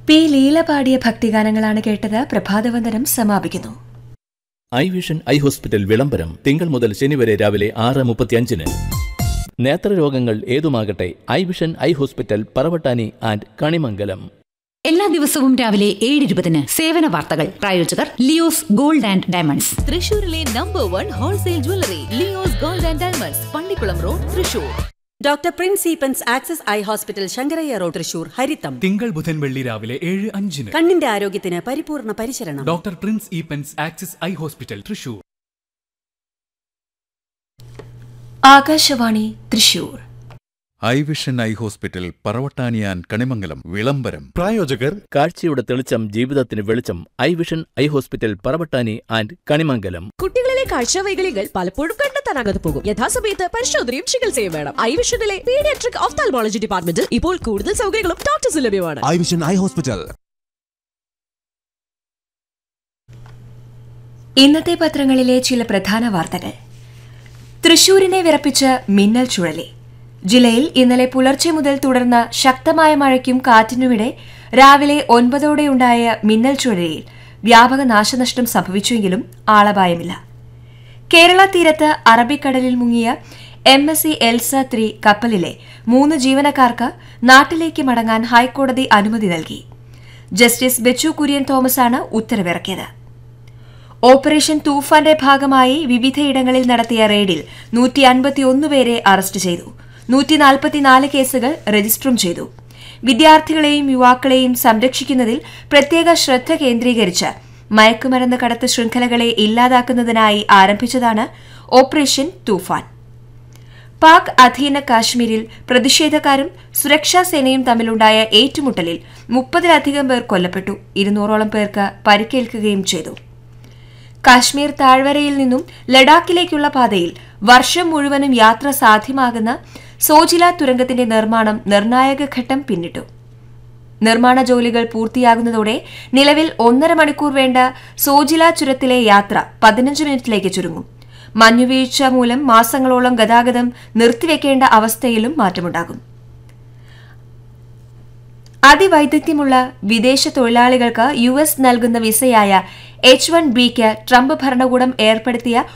P Leela പാടിയ ഭക്തിഗാനങ്ങളാണ് കേട്ടത് പ്രഭാതവന്ദനം സമാപിക്കുന്നു ഐ വിഷൻ ഐ ഹോസ്പിറ്റൽ വിളംബരം തിങ്കൾ മുതൽ ശനി വരെ രാവിലെ ആറ് മുപ്പത്തിയഞ്ചിന് നേത്രരോഗങ്ങൾ ഏതുമാകട്ടെ eye vision eye hospital Paravattani and Kanimangalam എല്ലാ ദിവസവും രാവിലെ ഏഴ് ഇരുപതിന് സേവന വാർത്തകൾ പ്രായോജകർ ലിയോസ് ഗോൾഡ് ആൻഡ് ഡയമണ്ട്സ് തൃശൂരിലെ number one wholesale jewellery leo's gold and diamonds Pallikkulam road Thrissur doctor Prince Eappen's access eye hospital Sankarayya road Thrissur ഹരിത്തം തിങ്കൾ ബുധൻ വെള്ളി രാവിലെ ഏഴ് അഞ്ചിന് കണ്ണിന്റെ ആരോഗ്യത്തിന് പരിപൂർണ പരിചരണം doctor Prince Eappen's access eye hospital Thrissur Akashvani Thrissur eye vision eye hospital പറവട്ടാനിയാൻ കണിമംഗലം വിളംബരം പ്രായോജകർ കാഴ്ചയുടെ തെളിച്ചം ജീവിതത്തിന് വെളിച്ചം eye vision eye hospital Paravattani and Kanimangalam കുട്ടികളിലെ കാഴ്ചവൈകല്യങ്ങൾ പലപ്പോഴും കണ്ടെത്താനാകാതെ പോകും യഥാസമയത്ത് പരിശോധനയും ചികിത്സയും വേണം ഐവിഷനിലെ പീഡിയാട്രിക് ഓഫ്താൽമോളജി ഡിപ്പാർട്ട്മെന്റിൽ ഇപ്പോൾ കൂടുതൽ സൗകര്യങ്ങളും ഡോക്ടേഴ്സ് ലഭ്യമാണ് ഐ വിഷൻ ഐ ഹോസ്പിറ്റൽ ഇന്നത്തെ പത്രങ്ങളിലെ ചില പ്രധാന വാർത്തകൾ തൃശൂരിനെ വിറപ്പിച്ച് മിന്നൽ ചുഴലി ജില്ലയിൽ ഇന്നലെ പുലർച്ചെ മുതൽ തുടർന്ന ശക്തമായ മഴയ്ക്കും കാറ്റിനുമിടെ രാവിലെ ഒൻപതോടെയുണ്ടായ മിന്നൽ ചുഴലിയിൽ വ്യാപക നാശനഷ്ടം സംഭവിച്ചുവെങ്കിലും ആളപായമില്ല കേരള തീരത്ത് അറബിക്കടലിൽ മുങ്ങിയ M S C Elsa three കപ്പലിലെ മൂന്ന് ജീവനക്കാർക്ക് നാട്ടിലേക്ക് മടങ്ങാൻ ഹൈക്കോടതി അനുമതി നൽകി ജസ്റ്റിസ് ബെച്ചു കുര്യൻ തോമസാണ് ഉത്തരവിറക്കിയത് ഓപ്പറേഷൻ തൂഫാന്റെ ഭാഗമായി വിവിധയിടങ്ങളിൽ നടത്തിയ റെയ്ഡിൽ നൂറ്റി അൻപത്തിയൊന്ന് പേരെ അറസ്റ്റ് ചെയ്തു നൂറ്റി നാൽപ്പത്തിനാല് കേസുകൾ രജിസ്റ്ററും ചെയ്തു വിദ്യാർത്ഥികളെയും യുവാക്കളെയും സംരക്ഷിക്കുന്നതിൽ പ്രത്യേക ശ്രദ്ധ കേന്ദ്രീകരിച്ച് മയക്കുമരുന്ന് കടത്ത് ശൃംഖലകളെ ഇല്ലാതാക്കുന്നതിനായി ആരംഭിച്ചതാണ് ഓപ്പറേഷൻ തൂഫാൻ പാക് അധീന കാശ്മീരിൽ പ്രതിഷേധക്കാരും സുരക്ഷാ സേനയും തമ്മിലുണ്ടായ ഏറ്റുമുട്ടലിൽ മുപ്പതിലധികം പേർ കൊല്ലപ്പെട്ടു ഇരുന്നൂറോളം പേർക്ക് പരിക്കേൽക്കുകയും ചെയ്തു കാശ്മീർ താഴ്വരയിൽ നിന്നും ലഡാക്കിലേക്കുള്ള പാതയിൽ വർഷം മുഴുവനും യാത്ര സാധ്യമാകുന്ന സോജില തുരങ്കത്തിന്റെ നിർമ്മാണം നിർണായക ഘട്ടം പിന്നിട്ടു നിർമ്മാണ ജോലികൾ പൂർത്തിയാകുന്നതോടെ നിലവിൽ ഒന്നര മണിക്കൂർ വേണ്ട സോജില ചുരത്തിലെ യാത്ര പതിനഞ്ച് മിനിറ്റിലേക്ക് ചുരുങ്ങും മഞ്ഞുവീഴ്ച മൂലം മാസങ്ങളോളം ഗതാഗതം നിർത്തിവെക്കേണ്ട അവസ്ഥയിലും മാറ്റമുണ്ടാകും അതിവൈദഗ്ധ്യമുള്ള വിദേശ തൊഴിലാളികൾക്ക് യു എസ് നൽകുന്ന വിസയായ എച്ച് വൺ ബിക്ക് ട്രംപ് ഭരണകൂടം ഏർപ്പെടുത്തിയ